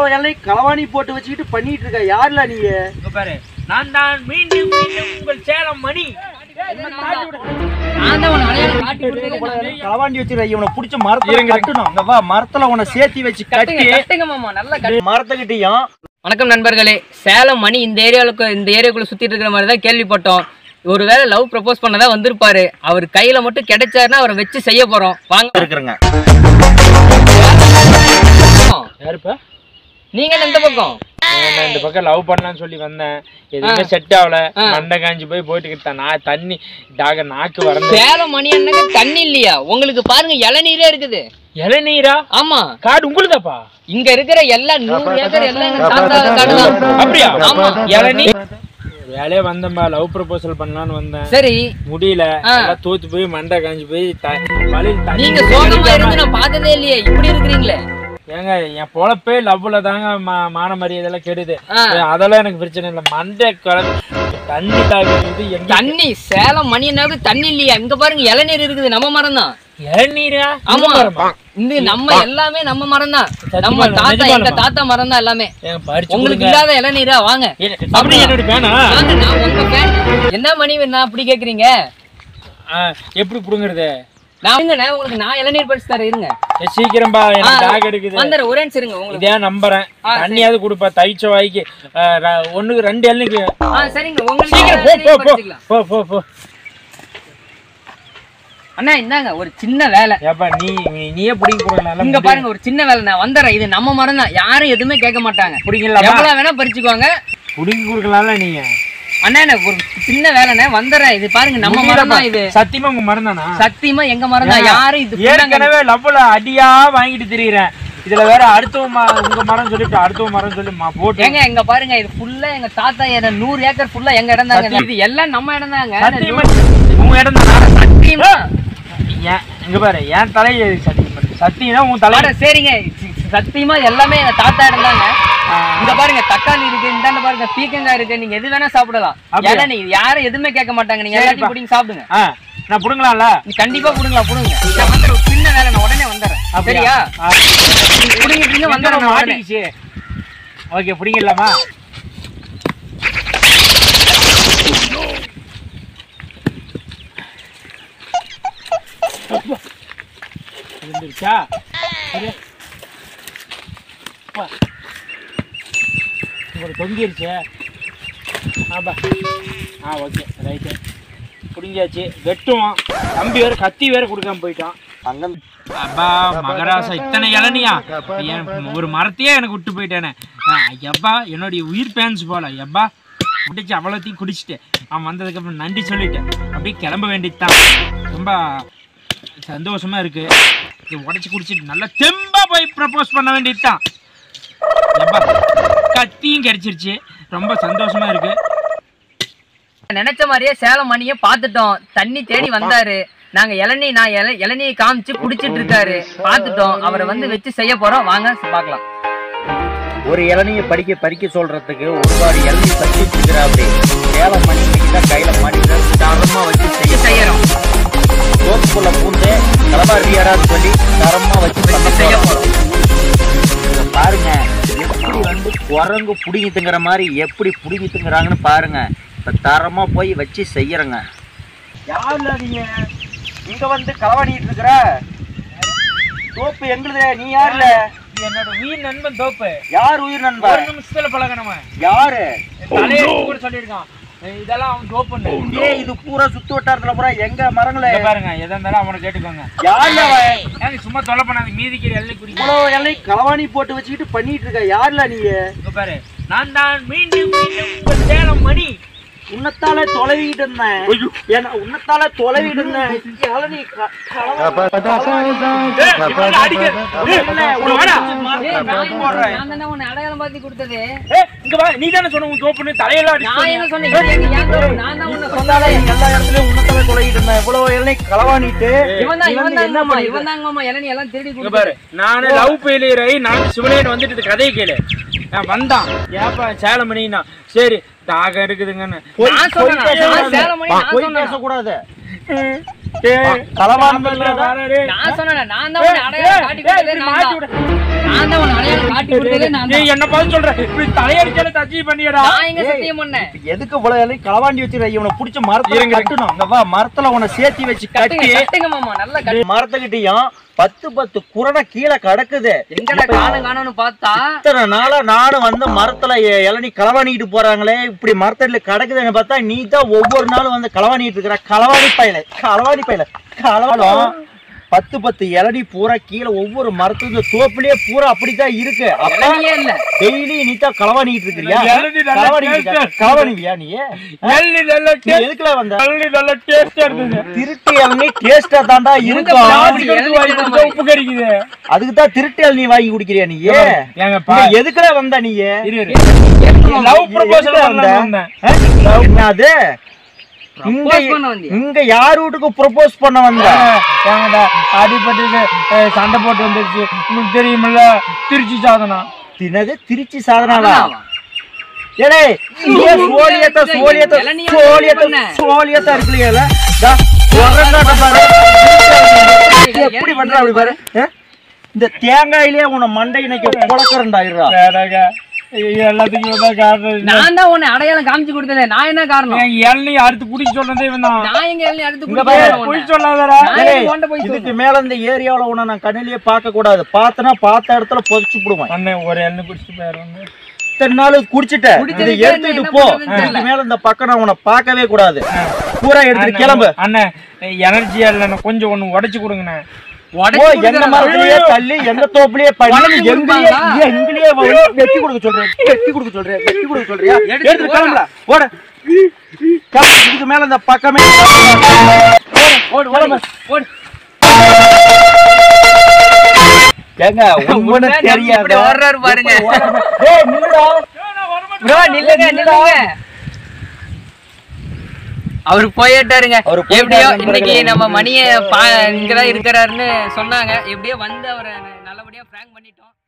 எல்லாம் களவாணி போட்டு வச்சுக்கிட்டு பண்ணிட்டு இருக்க யாருல நீ இங்க பாரு நான் தான் மீண்டும் மீண்டும் உங்கள் சேலம் மணி நான் தான் உன்னை அடையாளம் காட்டி கொடுத்தேன். களவாண்டி வச்சிருக்க இவனை புடிச்ச மரத்துல இருங்க. கட்டணும் இங்க வா மரத்துல உன்னை சேர்த்தி வச்சு கட்டி கட்டுங்க, கட்டுங்க மாமா நல்லா கட்டு மரத்துக்கிட்டையும் வணக்கம் நண்பர்களே சேலம் மணி இந்த ஏரியாவுக்கு இந்த ஏரியாக்குள்ள சுத்திட்டு இருக்கிற மாதிரி தான் கேள்விப்பட்டோம் ஒருவேளை லவ் ப்ரப்போஸ் பண்ணதா வந்திருப்பாரு அவர் கையில மட்டும் கிடைச்சாருன்னா அவரை வச்சு செய்ய போறோம் வாங்க இருக்கிறங்க யாருப்பா நீங்க என்ன இந்த பக்கம் நான் இந்த பக்கம் லவ் பண்ணலாம்னு சொல்லி வந்தேன் எதுவுமே செட் ஆகல மண்டை காஞ்சி போய் போயிட்டு இருக்கேன். நான் தண்ணி தாக நாக்கு வரந்து சேலம் மணி அண்ணனுக்கு தண்ணி இல்லையா உங்களுக்கு பாருங்க இளநீரே இருக்குது இளநீரா ஆமா காடு உங்களுதாப்பா இங்க இருக்கிற எல்லா நூறு ஏக்கர் எல்லாம் எங்க தாத்தா காடு தான் அப்படியா ஆமா இளநீ வேலையே வந்தேன்பா லவ் ப்ரப்போசல் பண்ணலாம்னு வந்தேன் சரி முடியல ஆ. எல்லாம் தோத்து போய் மண்டை காஞ்சி போய் த- வழியில் தண்ணி நீங்க சோகமா இருந்து நான் பார்த்ததே இல்லையே இப்படி இருக்கிறீங்களே ஏங்க என் பொழப்பே லவ்ல தாங்க மா- மான மரியாதையெல்லாம் கெடுது ஆ. அதெல்லாம் எனக்கு பிரச்சனை இல்லை மண்டை கல- தண்ணி தாக்குறது எங்க தண்ணி சேலம் மணி அண்ணாவுக்கு தண்ணி இல்லையா இங்க பாருங்க இளநீர் இருக்குது நம்ம மரம் தான் இளநீரா ஆமா இந்த மரமா? இந்த நம்ம எல்லாமே நம்ம மரம் தான் சத்தியமா நம்ம இல்ல, தாத்தா நிஜமா எங்க இல்லம்மா. தாத்தா மரம் தான் எல்லாமே ஏங்க பறிச்சு உங்களுக்கு கொடுங்க. இல்லாத இளநீரா வாங்க ஏ, அப்படி என்னோட பேனா வாங்க, நான் உங்க fan. என்ன மணி வேணா அப்படி கேக்குறீங்க ஆ, எப்படி புடுங்குறது நான் இருங்க, உங்களுக்கு நான் இளநீர் பறிச்சு தரேன் இருங்க ஏ, சீக்கிரம்பா எனக்கு தாக எடுக்குது வந்துடுறேன் ஒரே நிமிஷம் இருங்க உங்களுக்கு இதே நம்புறேன் ஆ, சரி. தண்ணியாவது கொடுப்பா தைச்ச வாய்க்கு ஆ, ர- ஒண்ணுக்கு ரெண்டு இளநிக்கு ஆ சரிங்க உங்களுக்கு சீக்கிரம் போ போ இளநீர் போ பறிச்சுக்கலாம். போ போ போ அண்ணா இந்தாங்க ஒரு சின்ன வேலை ஏப்பா நீ நீ- நீயே பிடிக்க கொடுக்கலாம் இங்க பாருங்க ஒரு சின்ன வேலை நான் வந்துடுறேன் இது நம்ம மரம் தான் யாரும் எதுவுமே கேட்க மாட்டாங்க பிடிக்கலாமா எவ்வளவு வேணா பறிச்சுக்குவாங்க பிடிக்க கொடுக்கலாம்ல நீங்க அண்ணா எனக்கு ஒரு சின்ன வேலைண்ணே வந்துடுறேன் இது பாருங்க நம்ம மரம் தான் இது சத்தியமா உங்க மரம் தானா சத்தியமா எங்க மரம் தான் யாரும் இது full-ஆ ஏற்கனவே லவ்ல அடியா வாங்கிட்டு திரியிறேன் இதுல வேற அடுத்தவன் ம- உங்க மரம் சொல்லிட்டு அடுத்தவன் மரம் சொல்லி மா- போட்டு ஏங்க எங்க பாருங்க இது ஃபுல்லா எங்க தாத்தா இடம் நூறு ஏக்கர் ஃபுல்லா எங்க இடம் தாங்க இது எல்லாம் நம்ம இடம் தாங்க சத்தியமா உங்க இடம் தானா சத்தியமா ஏன் இங்க பாரு என் தலையை சத்தியம் பண்ணு. சத்தியம்னா உன் தலை அட, சரிங்க சி- சத்தியமா எல்லாமே எங்க தாத்தா இடம் தாங்க இங்க பாருங்க தக்காளி இருக்கு இந்தாண்ட பாருங்க பீக்கங்காய் இருக்கு நீங்க எது வேணா சாப்பிடலாம் அப்படியா? ஏன்னா நீங்க யாரும் எதுவுமே கேட்க மாட்டாங்க நீங்க எல்லாத்தையும் பிடிங்க சாப்பிடுங்க ஆ நான் புடுங்கலாம்ல நீ கண்டிப்பா புடுங்களா புடுங்க நான் வந்துடுறேன் ஒரு சின்ன வேலை நான் உடனே வந்துடுறேன் சரியா ஆ. நீங்க புடிங்கிட்டீங்க எங்க வந்துடுறேன் நான் உடனே. மாட்டிக்கிச்சு ஓகே புடிங்கலாமா இருந்துருச்சா இரு. அப்பா. உங்களுக்கு தொங்கிருச்சு ஆபா ஆ ஓகே ரைட்டு புடிங்கியாச்சு வெட்டுவோம் தம்பி வேற கத்தி வேற கொடுக்காம போயிட்டான் அங்க அப்பா மகராசா இத்தனை இளநியா என் ஒரு மரத்தையே எனக்கு விட்டு போயிட்டானே ஆ, ஐயப்பா என்னுடைய உயிர் பேன்ஸ் போல ஐயப்பா குடிச்சு அவ்வளோத்தையும் குடிச்சிட்டு அவன் வந்ததுக்கப்புறம் நன்றி சொல்லிட்டேன் அப்படியே கிளம்ப வேண்டியதுதான் ரொம்ப சந்தோஷமா இருக்கு இதை உடச்சி குடிச்சிட்டு நல்லா தெம்பா போய் ப்ரப்போஸ் பண்ண வேண்டியதுதான் ஐயப்பா கத்தியும் கிடைச்சிருச்சு ரொம்ப சந்தோஷமா இருக்கு நினைச்ச மாதிரியே சேலம் மணியை பார்த்துட்டோம் தண்ணி தேடி வந்தாரு நாங்க இளநீ நான் இள இளநியை காமிச்சு குடிச்சிட்டு இருக்காரு பார்த்துட்டோம் அவரை வந்து வச்சு செய்ய போறோம் வாங்க பார்க்கலாம் ஒரு இளநியை படிக்க பறிக்க சொல்றதுக்கு ஒரு வாரி இளநீ பறிச்சிட்டு இருக்கிறாப்படி சேலம் மணி தான் கையில மாட்டிட்டு தரமா வச்சு செய்ய செய்யறோம் தோப்புக்குள்ள பூந்து களவாரி யாராவது சொல்லி தரமா வச்சு பண்ண செய்ய போறோம் இங்க பாருங்க எப்படி வந்து குரங்கு புடுங்கி திங்கிற மாதிரி எப்படி புடுங்கி திங்குறாங்கன்னு பாருங்க இப்ப தரமா போய் வச்சு செய்யறங்க யாருல நீங்க இங்க வந்து களவாடிட்டு இருக்கிற தோப்பு எங்களுது நீ யாருல இது என்னோட உயிர் நண்பன் தோப்பு யார் உயிர் நண்பா ஒரு நிமிஷத்துல பழகணுமா யாரு தலையை கூட சொல்லியிருக்கான் இதெல்லாம் அவன் தோப்புன்னு ஏய் இது பூரா சுத்து வட்டாரத்துல பூரா எங்க மரங்களே இங்க பாருங்க எதா இருந்தாலும் அவனை கேட்டுக்கோங்க யாருல அவன்? ஏங்க சும்மா தொலை பண்ணாத மீதிக்கிற எல்லை குடிக்க இவ்வளவு எல்லாம் களவாணி போட்டு வச்சுக்கிட்டு பண்ணிட்டு இருக்க யாருல நீங்க இங்க பாரு நான் தான் மீண்டும் மீண்டும் உங்கள் சேலம் மணி உன்னத்தால தொலைவிட்டு இருந்தேன் ஏன்னா உன்னத்தால தொலைவிட்டு இருந்தேன் இளநீ க- ஏய், இவனை அடிக்க. ஏய், இங்க வாடா. நான் தானே உன்னை அடையாளம் பார்த்து கொடுத்தது ஏய், இங்க வா நீ தானே சொன்ன உன் தோப்புன்னு தலையெல்லாம் அடிச்சு நான் என்ன சொன்னேன் இது எங்க ஏன் தோப்பு? நான் தான் உன்னை உன்னத்தால சொன்னேன் எல்லா இடத்துலயும் உன்னத்தால தொலைவிட்டு இருந்தேன் இவ்வளவு இளநீ களவாணிட்டு இவன் தான் இவன் என்ன தான் மாமா பண்ணிட்டு இவன் தான் மாமா இளநீ எல்லாம் திருடி இங்க கொடுத்து பாரு நானு லவ் ஃபெயிலியர் ஆகி நான் சிவனேன்னு வந்துட்டு இந்த கதையை கேளு நான் வந்தான் ஏப்பா சேலம் மணினா சரி தாகம் இருக்குதுங்கன்னு போய் நான் போய் சொன்னேன், பேசக்கூடாது. நான் சேலம் மணி நான் போய் சொன்னேன். பேசக்கூடாது களவான் பண்றதா? நான் சொன்னேன் நான் தான் உன்னை அடையாளம் காட்டி கொடுத்ததே நான் தான் நான் தான் உன்னை அடையாளம் காட்டி கொடுத்ததே நான் தான் என்ன பார்த்து சொல்ற இப்படி தலையடிச்சாலும் தச்சி பண்ணியடா நான் எங்க சத்தியம் பண்ணேன் எதுக்கு இவ்வளவு இலையும் களவாண்டி வச்சிருக்க இவனை புடிச்ச மரத்துல இருங்க. கட்டணும் இங்க வா மரத்துல உன்னை சேர்த்தி வச்சு கட்டுங்க கட்டி கட்டுங்க மாமா நல்லா கட்டு மரத்துக்கிட்டையும் பத்து பத்து குரணை கீழே கிடக்குது எங்கடா காணும் காணும்னு பார்த்தா இத்தனை நாளா நானும் வந்து மரத்துல எ- இளநீ களவாணிட்டு போறாங்களே இப்படி மரத்தடியில கிடக்குதுன்னு பார்த்தா நீ தான் ஒவ்வொரு நாளும் வந்து களவாணிட்டு இருக்கிற களவாணி பையல களவாணி பையல களவாடம் பத்து பத்து இளநீ பூரா கீழே ஒவ்வொரு மரத்துல தோப்புலயே பூரா அப்படித்தான் இருக்கு அப்ப இளநியே இல்ல டெய்லி நீ தான் களவாணிட்டு இருக்கிறியா இளநீ நல்லா களவாணிட்டு இருக்க. taste ஆ களவாணிவியா நீ எள்ளி நல்ல நீ எதுக்குல வந்த எள்ளி நல்ல டேஸ்டா இருந்தது திருட்டு இளநீ டேஸ்டா தாண்டா இருக்கும் பாதி இளநீ வாங்கி தான் குடிச்சா உப்பு கறிக்குது அதுக்கு தான் திருட்டு இளநீ வாங்கி குடிக்கிறியா நீ ஏங்க இங்க எதுக்குல வந்த நீ இரு இரு லவ் ப்ரொபோசல் எதுக்குல பண்ணலாம் வந்த? வந்தேன் ஆ? என்னது இங்க Propose பண்ண வந்தியா? இங்க யார் வீட்டுக்கு ப்ரொபோஸ் பண்ண வந்த ஏங்கடா அடிபட்டு அஹ், சண்டை போட்டு வந்துருச்சு உங்களுக்கு தெரியுமில்ல திருச்சி சாதனம் தினது திருச்சி சாதனாவா அதனாவா? ஏடே இங்க சோழியத்த சோழியத்த இளநீ சோழியத்த பண்ண. சோழியத்த இருக்குல்ல தா உரங்காட்ட பாரு எப்படி பண்ற அப்படி பாரு ஆ? இந்த தேங்காயிலே உன மண்டை இன்னைக்கு புழக்கறண்டாயிரா வேறங்க இது எல்லாத்துக்கும் தான் காரணம் இது. நான் தான் உன்னை அடையாளம் காமிச்சு கொடுத்ததே நான் என்ன காரணம் என் இளநீ அறுத்து குடிக்க சொன்னதே இவன் தான் நான் எங்க இளநீ அடுத்து இங்க குடிக்கிறேன் பாரு, பொய் உன்னை. சொல்லாதடா நான் ஏய், எதுக்கு உன்கிட்ட போய் இதுக்கு மேல இந்த ஏரியாவுல உன்னை நான் கண்ணிலேயே பார்க்க கூடாது பார்த்தனா பார்த்த இடத்துல பொதிச்சு விடுவேன் அண்ணன் ஒரு எண்ணெய் குடிச்சிட்டு போயிடுவாங்க இத்தனை நாள் குடிச்சிட்ட இதை குடிச்சதுக்கே எடுத்துட்டு என்ன போ பண்றதுன்னு தெரியல. இதுக்கு மேல இந்த பக்கம் நான் உன்னை பார்க்கவே கூடாது பூரா எடுத்துட்டு கிளம்பு அண்ணன் எனர்ஜியா இல்லைண்ணே கொஞ்சம் ஒண்ணு உடைச்சு கொடுங்கண்ணே ஓ உடைச்சு எந்த கொடுக்குறேன். மரத்திலேயே தள்ளி எந்த தோப்புலயே பண்ணி உடச்சு எங்களையே கொடுப்பாங்களா? எங்களையே வந்து வெட்டி கொடுக்க சொல்றேன் வெட்டி கொடுக்க சொல்றேன் வெட்டி கொடுக்க சொல்றியா எடுத்து எடுத்து கிளம்பல ஓட கிளம்பு. இதுக்கு மேல இந்த பக்கமே ஓடு ஓடு ஓடு ஏங்க உண்மைன்னு உண்மை நம்பி தெரியாத இப்படி ஓடுறாரு பாருங்க. ஏய் நில்லுடா ப்ரோ நில்லுங்க நில்லுங்க அவரு போயிட்டாருங்க அவரு போயிட்டாரு எப்படியோ நண்பர்களே. இன்னைக்கு நம்ம மணிய பா இங்கதான் இருக்கிறாருன்னு சொன்னாங்க எப்படியோ வந்து அவரை நல்லபடியா பிராங்க் பண்ணிட்டோம்